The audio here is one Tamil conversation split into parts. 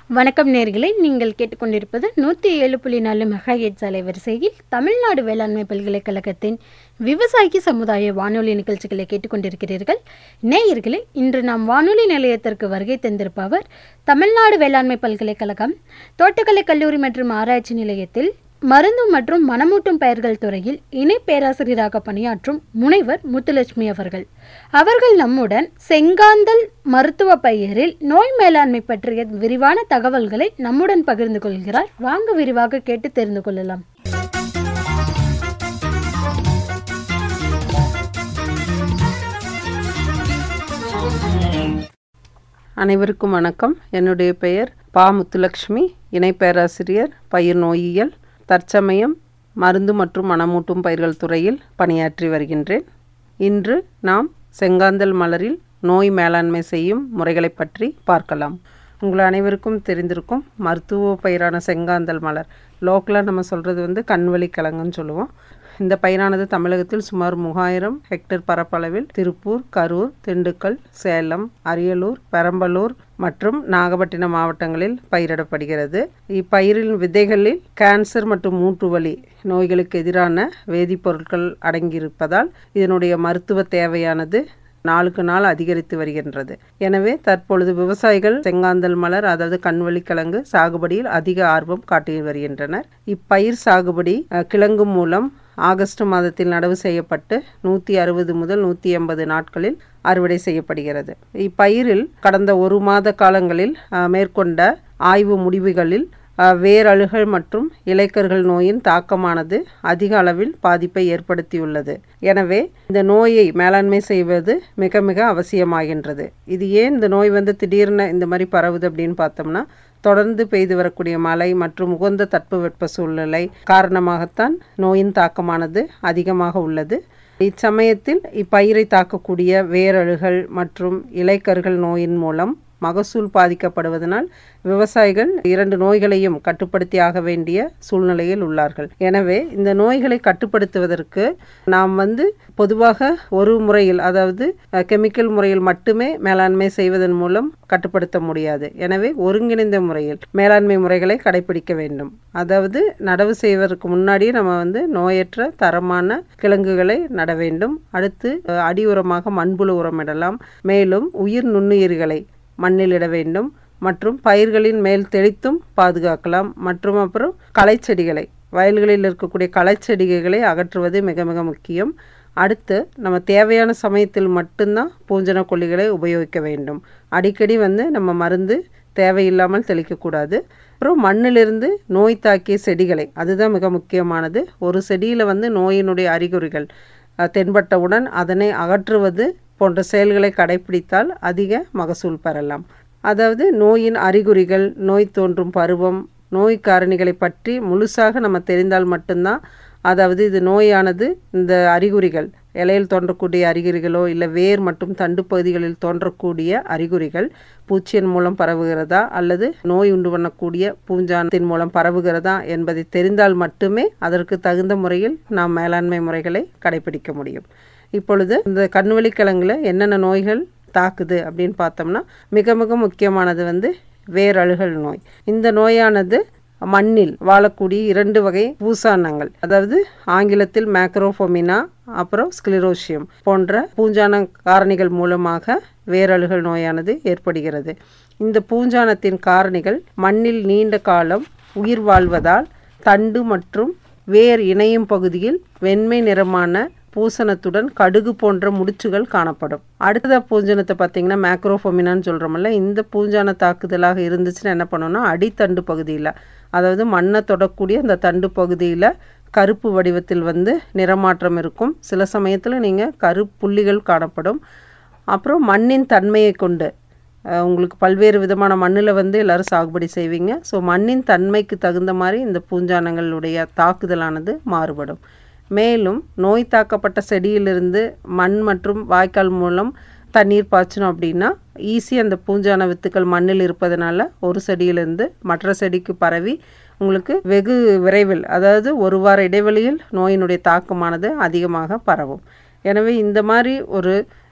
வணக்கம் நேர்களே நீங்கள் கேட்டுக்கொண்டிருப்பது நூற்றி ஏழு புள்ளி நாலு மெகாஹெட்ஸ் அலைவரிசையில் தமிழ்நாடு வேளாண்மை பல்கலைக்கழகத்தின் விவசாயி சமுதாய வானொலி நிகழ்ச்சிகளை கேட்டுக்கொண்டிருக்கிறீர்கள் நேயர்களே இன்று நாம் வானொலி நிலையத்திற்கு வருகை தந்திருப்பவர் தமிழ்நாடு வேளாண்மை பல்கலைக்கழகம் தோட்டக்கலை கல்லூரி மற்றும் ஆராய்ச்சி நிலையத்தில் மருந்து மற்றும் மனமூட்டும் பயிர்கள் துறையில் இணை பேராசிரியராக பணியாற்றும் முனைவர் முத்துலட்சுமி அவர்கள் அவர்கள் நம்முடன் செங்காந்தல் மருத்துவ பயிரில் நோய் மேலாண்மை பற்றிய விரிவான தகவல்களை நம்முடன் பகிர்ந்து கொள்கிறார் வாங்க விரிவாக கேட்டு தெரிந்து கொள்ளலாம் அனைவருக்கும் வணக்கம் என்னுடைய பெயர் பா முத்துலட்சுமி இணை பேராசிரியர் பயிர் நோயியல் தற்சமயம் மருந்து மற்றும் மணமூட்டும் பயிர்கள் துறையில் பணியாற்றி வருகின்றேன் இன்று நாம் செங்காந்தல் மலரில் நோய் மேலாண்மை செய்யும் முறைகளை பற்றி பார்க்கலாம் உங்கள் அனைவருக்கும் தெரிந்திருக்கும் மருத்துவ பயிரான செங்காந்தல் மலர் லோக்கலாக நம்ம சொல்கிறது வந்து கண்வழி கிழங்குன்னு சொல்லுவோம் இந்த பயிரானது தமிழகத்தில் சுமார் மூவாயிரம் ஹெக்டேர் பரப்பளவில் திருப்பூர் கரூர் திண்டுக்கல் சேலம் அரியலூர் பெரம்பலூர் மற்றும் நாகப்பட்டினம் மாவட்டங்களில் பயிரிடப்படுகிறது இப்பயிரின் விதைகளில் கேன்சர் மற்றும் மூட்டுவலி நோய்களுக்கு எதிரான வேதிப்பொருட்கள் அடங்கியிருப்பதால் இதனுடைய மருத்துவ தேவையானது நாளுக்கு நாள் அதிகரித்து வருகின்றது எனவே தற்பொழுது விவசாயிகள் செங்காந்தல் மலர் அதாவது கண்வழி கிழங்கு சாகுபடியில் அதிக ஆர்வம் காட்டி வருகின்றனர் இப்பயிர் சாகுபடி அஹ், கிழங்கு மூலம் ஆகஸ்ட் மாதத்தில் நடவு செய்யப்பட்டு நூற்றி அறுபது முதல் நூற்றி எண்பது நாட்களில் அறுவடை செய்யப்படுகிறது இப்பயிரில் கடந்த ஒரு மாத காலங்களில் அஹ், மேற்கொண்ட ஆய்வு முடிவுகளில் அஹ், வேரழுகல் மற்றும் இலைக்கர்கள் நோயின் தாக்கமானது அதிக அளவில் பாதிப்பை ஏற்படுத்தியுள்ளது எனவே இந்த நோயை மேலாண்மை செய்வது மிக மிக அவசியமாகின்றது இது ஏன் இந்த நோய் வந்து திடீர்னு இந்த மாதிரி பரவுது அப்படின்னு பார்த்தோம்னா தொடர்ந்து பெய்து வரக்கூடிய மழை மற்றும் உகந்த தட்பவெட்ப சூழ்நிலை காரணமாகத்தான் நோயின் தாக்கமானது அதிகமாக உள்ளது இச்சமயத்தில் இப்பயிரை தாக்கக்கூடிய வேரழுகல் மற்றும் இலைக்கருகள் நோயின் மூலம் மகசூல் பாதிக்கப்படுவதனால் விவசாயிகள் இரண்டு நோய்களையும் கட்டுப்படுத்தி ஆக வேண்டிய சூழ்நிலையில் உள்ளார்கள் எனவே இந்த நோய்களை கட்டுப்படுத்துவதற்கு நாம் வந்து பொதுவாக ஒரு முறையில் அதாவது அஹ், கெமிக்கல் முறையில் மட்டுமே மேலாண்மை செய்வதன் மூலம் கட்டுப்படுத்த முடியாது எனவே ஒருங்கிணைந்த முறையில் மேலாண்மை முறைகளை கடைபிடிக்க வேண்டும் அதாவது நடவு செய்வதற்கு முன்னாடியே நம்ம வந்து நோயற்ற தரமான கிழங்குகளை நட வேண்டும் அடுத்து அஹ், அடி உரமாக மண்புழு உரமிடலாம் மேலும் உயிர் நுண்ணுயிர்களை மண்ணில் இட வேண்டும் மற்றும் பயிர்களின் மேல் தெளித்தும் பாதுகாக்கலாம் மற்றும் அப்புறம் களைச்செடிகளை வயல்களில் இருக்கக்கூடிய களைச்செடிகளை அகற்றுவது மிக மிக முக்கியம் அடுத்து நம்ம தேவையான சமயத்தில் மட்டும்தான் பூஞ்சன கொல்லிகளை உபயோகிக்க வேண்டும் அடிக்கடி வந்து நம்ம மருந்து தேவையில்லாமல் தெளிக்கக்கூடாது அப்புறம் மண்ணிலிருந்து நோய் தாக்கிய செடிகளை அதுதான் மிக முக்கியமானது ஒரு செடியில் வந்து நோயினுடைய அறிகுறிகள் அஹ், தென்பட்டவுடன் அதனை அகற்றுவது போன்ற செயல்களை கடைபிடித்தால் அதிக மகசூல் பெறலாம் அதாவது நோயின் அறிகுறிகள் நோய் தோன்றும் பருவம் நோய் காரணிகளை பற்றி முழுசாக நம்ம தெரிந்தால் மட்டும்தான் அதாவது இது நோயானது இந்த அறிகுறிகள் இலையில் தோன்றக்கூடிய அறிகுறிகளோ இல்லை வேர் மற்றும் தண்டு பகுதிகளில் தோன்றக்கூடிய அறிகுறிகள் பூச்சியின் மூலம் பரவுகிறதா அல்லது நோய் உண்டு பண்ணக்கூடிய பூஞ்சானத்தின் மூலம் பரவுகிறதா என்பதை தெரிந்தால் மட்டுமே அதற்கு தகுந்த முறையில் நாம் மேலாண்மை முறைகளை கடைபிடிக்க முடியும் இப்பொழுது இந்த கண்வழி கிழங்குல என்னென்ன நோய்கள் தாக்குது அப்படின்னு பார்த்தோம்னா மிக மிக முக்கியமானது வந்து வேரழுகல் நோய் இந்த நோயானது மண்ணில் வாழக்கூடிய இரண்டு வகை பூசானங்கள் அதாவது ஆங்கிலத்தில் மேக்ரோஃபோமினா அப்புறம் ஸ்க்ளிரோஷியம் போன்ற பூஞ்சான காரணிகள் மூலமாக வேரழுகல் நோயானது ஏற்படுகிறது இந்த பூஞ்சானத்தின் காரணிகள் மண்ணில் நீண்ட காலம் உயிர் வாழ்வதால் தண்டு மற்றும் வேர் இணையும் பகுதியில் வெண்மை நிறமான பூசணத்துடன் கடுகு போன்ற முடிச்சுகள் காணப்படும் அடுத்த பூஞ்சனத்தை பார்த்தீங்கன்னா மேக்ரோஃபோமினான்னு சொல்கிறோம்ல இந்த பூஞ்சான தாக்குதலாக இருந்துச்சுன்னா என்ன பண்ணணும்னா அடித்தண்டு பகுதியில் அதாவது மண்ணை தொடக்கூடிய அந்த தண்டு பகுதியில் கருப்பு வடிவத்தில் வந்து நிறமாற்றம் இருக்கும் சில சமயத்தில் நீங்கள் கருப்புள்ளிகள் காணப்படும் அப்புறம் மண்ணின் தன்மையை கொண்டு அஹ், உங்களுக்கு பல்வேறு விதமான மண்ணில் வந்து எல்லோரும் சாகுபடி செய்வீங்க ஸோ மண்ணின் தன்மைக்கு தகுந்த மாதிரி இந்த பூஞ்சானங்களுடைய தாக்குதலானது மாறுபடும் மேலும் நோய் தாக்கப்பட்ட செடியிலிருந்து மண் மற்றும் வாய்க்கால் மூலம் தண்ணீர் பாய்ச்சணும் அப்படின்னா ஈஸி அந்த பூஞ்சான வித்துக்கள் மண்ணில் இருப்பதனால ஒரு செடியிலிருந்து மற்ற செடிக்கு பரவி உங்களுக்கு வெகு விரைவில் அதாவது ஒரு வார இடைவெளியில் நோயினுடைய தாக்கமானது அதிகமாக பரவும் எனவே இந்த மாதிரி ஒரு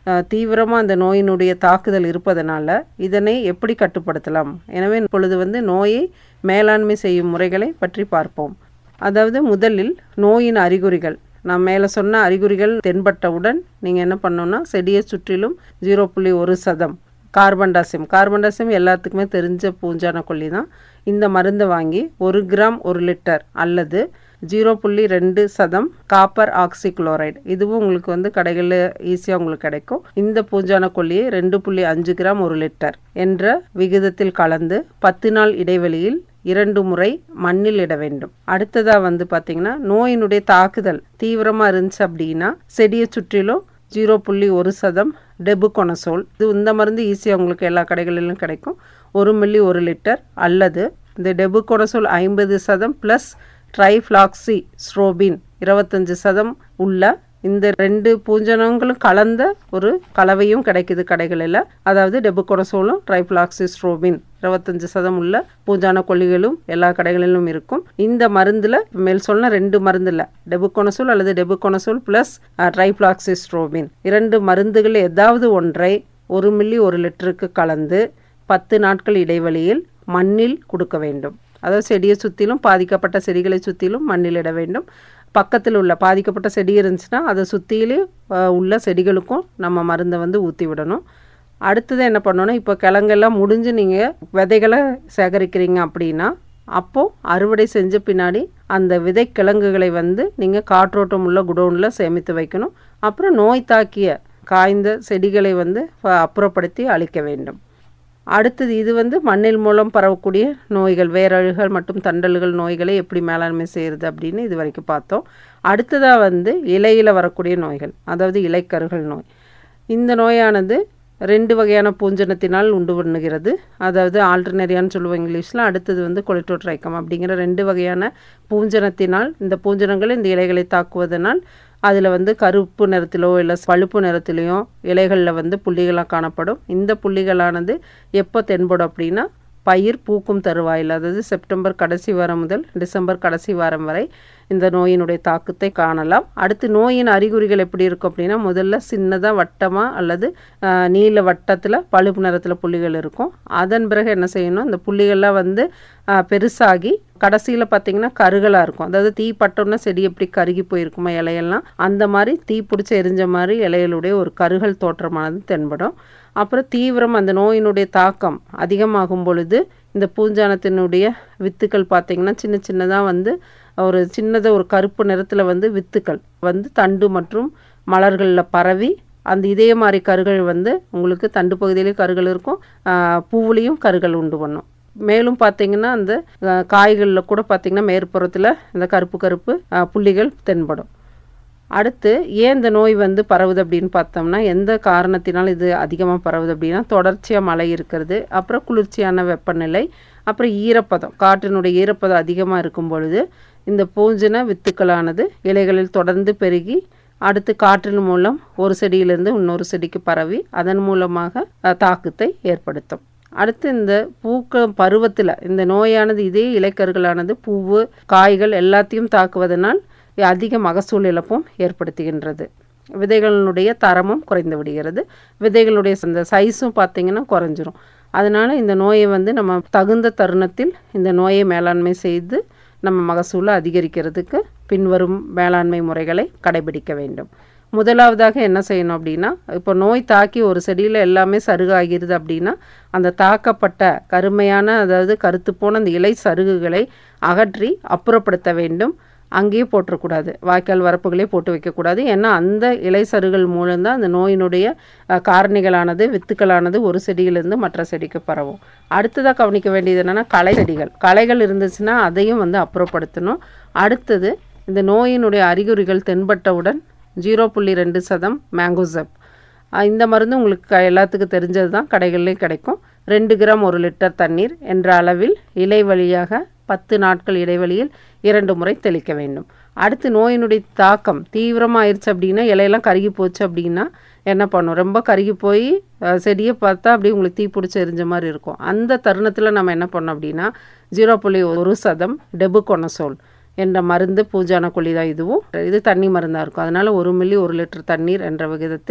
தீவிரமாக அந்த நோயினுடைய தாக்குதல் இருப்பதனால இதனை எப்படி கட்டுப்படுத்தலாம் எனவே இப்பொழுது வந்து நோயை மேலாண்மை செய்யும் முறைகளை பற்றி பார்ப்போம் அதாவது முதலில் நோயின் அறிகுறிகள் நான் மேலே சொன்ன அறிகுறிகள் தென்பட்டவுடன் நீங்கள் என்ன பண்ணணும்னா செடியை சுற்றிலும் ஜீரோ புள்ளி ஒரு சதம் கார்பன் டாசியம் கார்பன் டாசியம் எல்லாத்துக்குமே தெரிஞ்ச பூஞ்சான கொல்லி தான் இந்த மருந்தை வாங்கி ஒரு கிராம் ஒரு லிட்டர் அல்லது ஜீரோ புள்ளி ரெண்டு சதம் காப்பர் ஆக்சிக்ளோரைடு இதுவும் உங்களுக்கு வந்து கடைகளில் ஈஸியாக உங்களுக்கு கிடைக்கும் இந்த பூஞ்சான கொல்லியை ரெண்டு புள்ளி அஞ்சு கிராம் ஒரு லிட்டர் என்ற விகிதத்தில் கலந்து பத்து நாள் இடைவெளியில் இரண்டு முறை மண்ணில் இட வேண்டும் அடுத்ததாக வந்து பார்த்திங்கன்னா நோயினுடைய தாக்குதல் தீவிரமாக இருந்துச்சு அப்படின்னா செடியை சுற்றிலும் ஜீரோ புள்ளி ஒரு சதம் டெபுகொனசோல் இது இந்த மருந்து ஈஸியாக உங்களுக்கு எல்லா கடைகளிலும் கிடைக்கும் ஒரு மில்லி ஒரு லிட்டர் அல்லது இந்த டெபுகொனசோல் ஐம்பது சதம் ப்ளஸ் ட்ரைஃப்ளாக்சி ஸ்ட்ரோபின் இருபத்தஞ்சு சதம் உள்ள இந்த ரெண்டு பூஞ்சனங்களும் கலந்த ஒரு கலவையும் கிடைக்குது கடைகளில் அதாவது டெபுகொனசோலும் ட்ரைஃப்ளாக்சிஸ்ட்ரோபின் இருபத்தஞ்சு சதம் உள்ள பூஞ்சான கொல்லிகளும் எல்லா கடைகளிலும் இருக்கும் இந்த மருந்தில் மேல் சொன்ன ரெண்டு மருந்தில் டெபுகொனசோல் அல்லது டெபுகொனசோல் ப்ளஸ் ட்ரைஃப்ளாக்சிஸ்ட்ரோபின் இரண்டு மருந்துகள் ஏதாவது ஒன்றை ஒரு மில்லி ஒரு லிட்டருக்கு கலந்து பத்து நாட்கள் இடைவெளியில் மண்ணில் கொடுக்க வேண்டும் அதாவது செடியை சுற்றிலும் பாதிக்கப்பட்ட செடிகளை சுற்றிலும் மண்ணில் இட வேண்டும் பக்கத்தில் உள்ள பாதிக்கப்பட்ட செடி இருந்துச்சுன்னா அதை சுற்றிலே உள்ள செடிகளுக்கும் நம்ம மருந்தை வந்து ஊற்றி விடணும் அடுத்தது என்ன பண்ணணும் இப்போ கிழங்கெல்லாம் முடிஞ்சு நீங்கள் விதைகளை சேகரிக்கிறீங்க அப்படின்னா அப்போது அறுவடை செஞ்ச பின்னாடி அந்த விதை கிழங்குகளை வந்து நீங்கள் காற்றோட்டம் உள்ள குடோனில் சேமித்து வைக்கணும் அப்புறம் நோய் தாக்கிய காய்ந்த செடிகளை வந்து அப்புறப்படுத்தி அழிக்க வேண்டும் அடுத்தது இது வந்து மண்ணில் மூலம் பரவக்கூடிய நோய்கள் வேரழுகள் மற்றும் தண்டல்கள் நோய்களை எப்படி மேலாண்மை செய்கிறது அப்படின்னு இது வரைக்கும் பார்த்தோம் அடுத்ததாக வந்து இலையில் வரக்கூடிய நோய்கள் அதாவது இலைக்கருகள் நோய் இந்த நோயானது ரெண்டு வகையான பூஞ்சனத்தினால் உண்டு பண்ணுகிறது அதாவது ஆல்டர்னரியான்னு சொல்லுவோம் இங்கிலீஷில் அடுத்தது வந்து கொலிட்டோட்ரைக்கம் அப்படிங்கிற ரெண்டு வகையான பூஞ்சனத்தினால் இந்த பூஞ்சனங்கள் இந்த இலைகளை தாக்குவதனால் அதில் வந்து கருப்பு நிறத்திலோ இல்லை பழுப்பு நிறத்திலையோ இலைகளில் வந்து புள்ளிகளாக காணப்படும் இந்த புள்ளிகளானது எப்போ தென்படும் அப்படின்னா பயிர் பூக்கும் தருவாயில் அதாவது செப்டம்பர் கடைசி வாரம் முதல் டிசம்பர் கடைசி வாரம் வரை இந்த நோயினுடைய தாக்கத்தை காணலாம் அடுத்து நோயின் அறிகுறிகள் எப்படி இருக்கும் அப்படின்னா முதல்ல சின்னதாக வட்டமாக அல்லது நீல வட்டத்தில் பழுப்பு நிறத்தில் புள்ளிகள் இருக்கும் அதன் பிறகு என்ன செய்யணும் இந்த புள்ளிகள்லாம் வந்து பெருசாகி கடைசியில் பார்த்திங்கன்னா கருகலாக இருக்கும் அதாவது தீ பட்டோன்னா செடி எப்படி கருகி போயிருக்குமா இலையெல்லாம் அந்த மாதிரி தீ பிடிச்சி எரிஞ்ச மாதிரி இலைகளுடைய ஒரு கருகல் தோற்றமானது தென்படும் அப்புறம் தீவிரம் அந்த நோயினுடைய தாக்கம் அதிகமாகும் பொழுது இந்த பூஞ்சானத்தினுடைய வித்துக்கள் பார்த்திங்கன்னா சின்ன சின்னதாக வந்து ஒரு சின்னதாக ஒரு கருப்பு நிறத்தில் வந்து வித்துக்கள் வந்து தண்டு மற்றும் மலர்களில் பரவி அந்த இதே மாதிரி கருகள் வந்து உங்களுக்கு தண்டு பகுதியிலேயும் கருகள் இருக்கும் பூவுலேயும் கருகள் உண்டு பண்ணும் மேலும் பார்த்தீங்கன்னா அந்த காய்களில் கூட பார்த்திங்கன்னா மேற்புறத்தில் இந்த கருப்பு கருப்பு புள்ளிகள் தென்படும் அடுத்து ஏன் இந்த நோய் வந்து பரவுது அப்படின்னு பார்த்தோம்னா எந்த காரணத்தினால் இது அதிகமாக பரவுது அப்படின்னா தொடர்ச்சியாக மழை இருக்கிறது அப்புறம் குளிர்ச்சியான வெப்பநிலை அப்புறம் ஈரப்பதம் காற்றினுடைய ஈரப்பதம் அதிகமாக இருக்கும் பொழுது இந்த பூஞ்சின வித்துக்களானது இலைகளில் தொடர்ந்து பெருகி அடுத்து காற்றின் மூலம் ஒரு செடியிலிருந்து இன்னொரு செடிக்கு பரவி அதன் மூலமாக தாக்கத்தை ஏற்படுத்தும் அடுத்து இந்த பூக்க பருவத்தில் இந்த நோயானது இதே இலைக்கருகளானது பூவு காய்கள் எல்லாத்தையும் தாக்குவதனால் அதிக மகசூல் இழப்பும் ஏற்படுத்துகின்றது விதைகளினுடைய தரமும் குறைந்து விடுகிறது விதைகளுடைய அந்த சைஸும் பார்த்திங்கன்னா குறைஞ்சிரும் அதனால் இந்த நோயை வந்து நம்ம தகுந்த தருணத்தில் இந்த நோயை மேலாண்மை செய்து நம்ம மகசூலை அதிகரிக்கிறதுக்கு பின்வரும் மேலாண்மை முறைகளை கடைபிடிக்க வேண்டும் முதலாவதாக என்ன செய்யணும் அப்படின்னா இப்போ நோய் தாக்கி ஒரு செடியில் எல்லாமே சருகாகிறது அப்படின்னா அந்த தாக்கப்பட்ட கருமையான அதாவது கருத்து போன அந்த இலை சருகுகளை அகற்றி அப்புறப்படுத்த வேண்டும் அங்கேயே போட்டுறக்கூடாது வாய்க்கால் வரப்புகளே போட்டு வைக்கக்கூடாது ஏன்னா அந்த இலை சருகள் மூலம்தான் அந்த நோயினுடைய காரணிகளானது வித்துக்களானது ஒரு செடியிலிருந்து மற்ற செடிக்கு பரவும் அடுத்ததாக கவனிக்க வேண்டியது என்னென்னா களை செடிகள் களைகள் இருந்துச்சுன்னா அதையும் வந்து அப்புறப்படுத்தணும் அடுத்தது இந்த நோயினுடைய அறிகுறிகள் தென்பட்டவுடன் ஜீரோ புள்ளி ரெண்டு சதம் மேங்கோசப் இந்த மருந்து உங்களுக்கு க எல்லாத்துக்கும் தெரிஞ்சது தான் கடைகள்லேயும் கிடைக்கும் ரெண்டு கிராம் ஒரு லிட்டர் தண்ணீர் என்ற அளவில் இலை வழியாக பத்து நாட்கள் இடைவெளியில் இரண்டு முறை தெளிக்க வேண்டும் அடுத்து நோயினுடைய தாக்கம் தீவிரமாயிருச்சு அப்படின்னா இலையெல்லாம் கருகி போச்சு அப்படின்னா என்ன பண்ணும் ரொம்ப கருகி போய் செடியை பார்த்தா அப்படியே உங்களுக்கு தீ பிடிச்சி எரிஞ்ச மாதிரி இருக்கும் அந்த தருணத்தில் நம்ம என்ன பண்ணோம் அப்படின்னா ஜீரோ புள்ளி ஒரு சதம் டெபுகொனசோல் என்ற மருந்து பூஜான கொல்லி தான் இதுவும் இது தண்ணி மருந்தாக இருக்கும் அதனால் ஒரு மில்லி ஒரு லிட்டர் தண்ணீர் என்ற விகிதத்தில்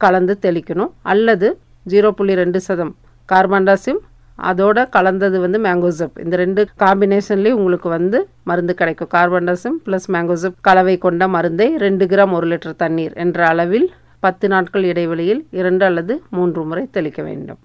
கலந்து தெளிக்கணும் அல்லது ஜீரோ புள்ளி ரெண்டு சதம் கார்பான்டாசிம் அதோட கலந்தது வந்து மேங்கோசப் இந்த ரெண்டு காம்பினேஷன்லேயும் உங்களுக்கு வந்து மருந்து கிடைக்கும் கார்பான்டாசிம் ப்ளஸ் மேங்கோசப் கலவை கொண்ட மருந்தை ரெண்டு கிராம் ஒரு லிட்டர் தண்ணீர் என்ற அளவில் பத்து நாட்கள் இடைவெளியில் இரண்டு அல்லது மூன்று முறை தெளிக்க வேண்டும்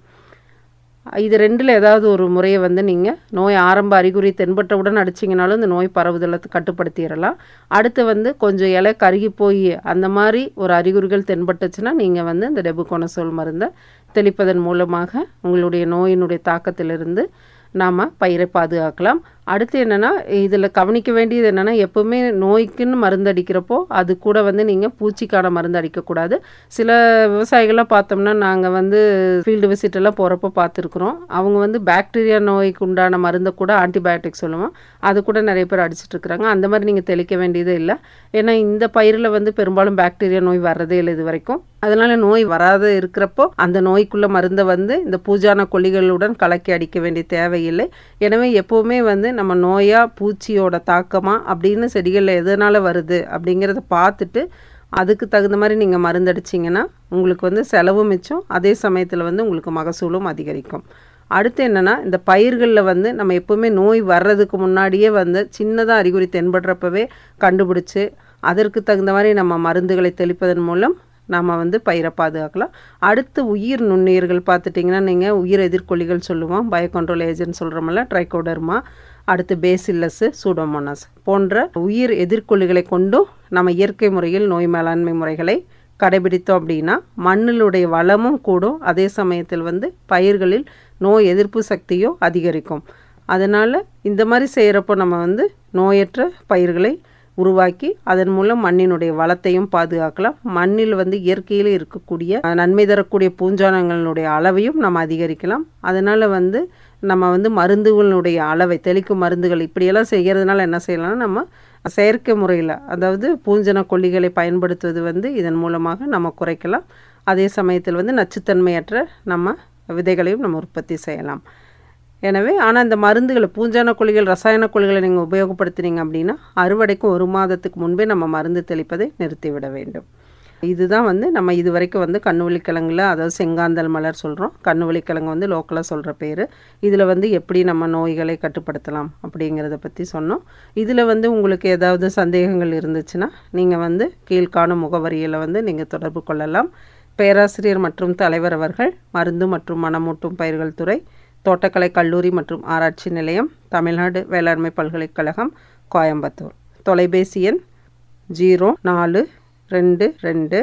இது ரெண்டில் ஏதாவது ஒரு முறையை வந்து நீங்கள் நோய் ஆரம்ப அறிகுறி தென்பட்டவுடன் அடிச்சிங்கனாலும் இந்த நோய் பரவுதலை கட்டுப்படுத்திடலாம் அடுத்து வந்து கொஞ்சம் இலை கருகி போய் அந்த மாதிரி ஒரு அறிகுறிகள் தென்பட்டுச்சுன்னா நீங்கள் வந்து இந்த டெபுகோனசோல் மருந்தை தெளிப்பதன் மூலமாக உங்களுடைய நோயினுடைய தாக்கத்திலிருந்து நாம் பயிரை பாதுகாக்கலாம் அடுத்து என்னென்னா இதில் கவனிக்க வேண்டியது என்னென்னா எப்போவுமே நோய்க்குன்னு மருந்து அடிக்கிறப்போ அது கூட வந்து நீங்கள் பூச்சிக்கான மருந்து அடிக்கக்கூடாது சில விவசாயிகள்லாம் பார்த்தோம்னா நாங்கள் வந்து ஃபீல்டு விசிட்டெல்லாம் போகிறப்போ பார்த்துருக்குறோம் அவங்க வந்து பாக்டீரியா நோய்க்கு உண்டான மருந்தை கூட ஆன்டிபயோட்டிக் சொல்லுவோம் அது கூட நிறைய பேர் அடிச்சிட்டு இருக்கிறாங்க அந்த மாதிரி நீங்கள் தெளிக்க வேண்டியதே இல்லை ஏன்னா இந்த பயிரில் வந்து பெரும்பாலும் பாக்டீரியா நோய் வர்றதே இல்லை இது வரைக்கும் அதனால நோய் வராத இருக்கிறப்போ அந்த நோய்க்குள்ள மருந்தை வந்து இந்த பூஜான கொல்லிகளுடன் கலக்கி அடிக்க வேண்டிய தேவையில்லை எனவே எப்போவுமே வந்து நம்ம நோயா பூச்சியோட தாக்கமா அப்படின்னு செடிகளில் எதனால் வருது அப்படிங்கிறத பார்த்துட்டு அதுக்கு தகுந்த மாதிரி நீங்கள் மருந்தடிச்சிங்கன்னா உங்களுக்கு வந்து செலவும் மிச்சம் அதே சமயத்தில் வந்து உங்களுக்கு மகசூலும் அதிகரிக்கும் அடுத்து என்னென்னா இந்த பயிர்களில் வந்து நம்ம எப்போவுமே நோய் வர்றதுக்கு முன்னாடியே வந்து சின்னதாக அறிகுறி தென்படுறப்பவே கண்டுபிடிச்சி அதற்கு தகுந்த மாதிரி நம்ம மருந்துகளை தெளிப்பதன் மூலம் நம்ம வந்து பயிரை பாதுகாக்கலாம் அடுத்து உயிர் நுண்ணுயிர்கள் பார்த்துட்டிங்கன்னா நீங்கள் உயிர் எதிர்கொல்லிகள் சொல்லுவோம் பயோகண்ட்ரோல் ஏஜென்ட் சொல்கிறோம்ல ட்ரைகோடர்மா அடுத்து பேசில்லஸ்ஸு சூடோமோனாஸ் போன்ற உயிர் எதிர்கொல்லிகளை கொண்டும் நம்ம இயற்கை முறையில் நோய் மேலாண்மை முறைகளை கடைபிடித்தோம் அப்படின்னா மண்ணிலுடைய வளமும் கூடும் அதே சமயத்தில் வந்து பயிர்களில் நோய் எதிர்ப்பு சக்தியும் அதிகரிக்கும் அதனால் இந்த மாதிரி செய்கிறப்போ நம்ம வந்து நோயற்ற பயிர்களை உருவாக்கி அதன் மூலம் மண்ணினுடைய வளத்தையும் பாதுகாக்கலாம் மண்ணில் வந்து இயற்கையில் இருக்கக்கூடிய நன்மை தரக்கூடிய பூஞ்சானங்களுடைய அளவையும் நம்ம அதிகரிக்கலாம் அதனால் வந்து நம்ம வந்து மருந்துகளுடைய அளவை தெளிக்கும் மருந்துகள் இப்படியெல்லாம் செய்கிறதுனால என்ன செய்யலாம்னா நம்ம செயற்கை முறையில் அதாவது பூஞ்சன கொல்லிகளை பயன்படுத்துவது வந்து இதன் மூலமாக நம்ம குறைக்கலாம் அதே சமயத்தில் வந்து நச்சுத்தன்மையற்ற நம்ம விதைகளையும் நம்ம உற்பத்தி செய்யலாம் எனவே ஆனால் இந்த மருந்துகளை பூஞ்சான கொல்லிகள் ரசாயன கொல்லிகளை நீங்கள் உபயோகப்படுத்துனீங்க அப்படின்னா அறுவடைக்கு ஒரு மாதத்துக்கு முன்பே நம்ம மருந்து தெளிப்பதை நிறுத்திவிட வேண்டும் இதுதான் வந்து நம்ம இது வரைக்கும் வந்து கண்ணுவலிக்கிழங்குல அதாவது செங்காந்தல் மலர் சொல்கிறோம் கண்ணுவலிக்கிழங்கு வந்து லோக்கலாக சொல்கிற பேர் இதில் வந்து எப்படி நம்ம நோய்களை கட்டுப்படுத்தலாம் அப்படிங்கிறத பற்றி சொன்னோம் இதில் வந்து உங்களுக்கு ஏதாவது சந்தேகங்கள் இருந்துச்சுன்னா நீங்கள் வந்து கீழ்காணும் முகவரியில் வந்து நீங்கள் தொடர்பு கொள்ளலாம் பேராசிரியர் மற்றும் தலைவர் அவர்கள் மருந்து மற்றும் மனமூட்டும் பயிர்கள் துறை தோட்டக்கலை கல்லூரி மற்றும் ஆராய்ச்சி நிலையம் தமிழ்நாடு வேளாண்மை பல்கலைக்கழகம் கோயம்புத்தூர் தொலைபேசி எண் ஜீரோ நாலு ரெண்டு ரெண்டு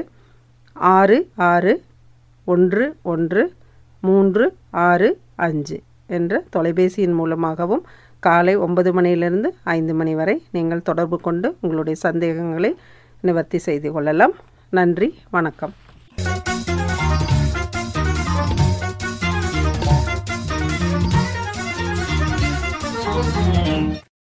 ஆறு ஆறு ஒன்று ஒன்று மூன்று ஆறு அஞ்சு என்ற தொலைபேசியின் மூலமாகவும் காலை ஒன்பது மணியிலிருந்து ஐந்து மணி வரை நீங்கள் தொடர்பு கொண்டு உங்களுடைய சந்தேகங்களை நிவர்த்தி செய்து கொள்ளலாம் நன்றி வணக்கம்